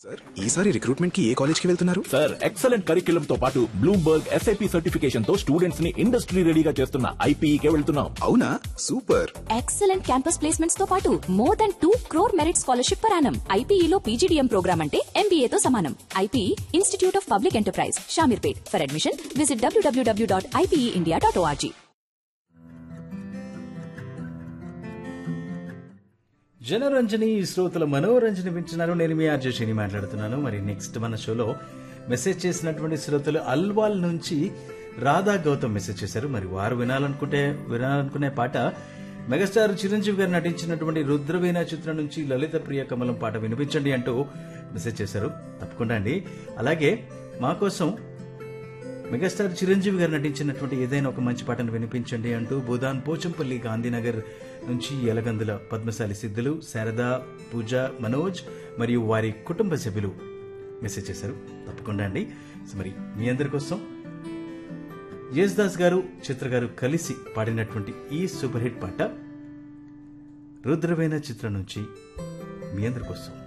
sir ఈసారి recruitment కి ఏ college కి వెళ్తున్నారు సార్ ఎక్సలెంట్ కరిక్యులం తో పాటు బ్లూంబర్గ్ ఎస్ఐపి సర్టిఫికేషన్ తో స్టూడెంట్స్ ని ఇండస్ట్రీ రెడీగా చేస్తున్న ఐపీఈకే వెళ్తున్నాం అవునా సూపర్ ఎక్సలెంట్ క్యాంపస్ ప్లేస్మెంట్స్ తో పాటు more than two crore merit scholarship per annum ఐపీఈలో పీజీడీఎం ప్రోగ్రామ్ అంటే ఎంబీఏ తో సమానం IPE institute of public enterprise Shamirpet for admission visit డబ్ల్యూడబ్ల్యూడబ్ల్యూ dot IPE India dot ORG Janaranjani శ్రోతల మనోరంజని వింటున్నారు నేను మీ ఆర్జేషిని మాట్లాడుతున్నాను మరి నెక్స్ట్ మన షోలో మెసేజ్ చేసినటువంటి శ్రోతలు అల్వాల్ నుంచి రాధా గౌతమ్ మెసేజ్ చేశారు మరి వారు వినాలనుకుంటే వినాలనుకునే పాట మెగాస్టార్ చిరంజీవి గారు నటించినటువంటి రుద్రవీణ చిత్రం నుంచి లలిత ప్రియ కమలం పాట వినిపించండి అంటూ మెసేజ్ చేశారు తప్పకుండా అండి అలాగే మా కోసం మెగాస్టార్ చిరంజీవి గారు నటించినటువంటి ఏదైనా ఒక మంచి పాటను వినిపించండి అంటూ భూదాన్ పోచంపల్లి గాంధీనగర్ నుంచి ఎలగందుల పద్మశాలి సిద్ధులు శారద పూజ మనోజ్ మరియు వారి కుటుంబ సభ్యులు మెసేజ్ చేశారు తప్పకుండా అండి సో మరి మీ అందరి కోసం యేసుదాస్ గారు చిత్ర గారు కలిసి పాడినటువంటి ఈ సూపర్ హిట్ పాట రుద్రవేణ చిత్రం నుంచి మీ అందరి కోసం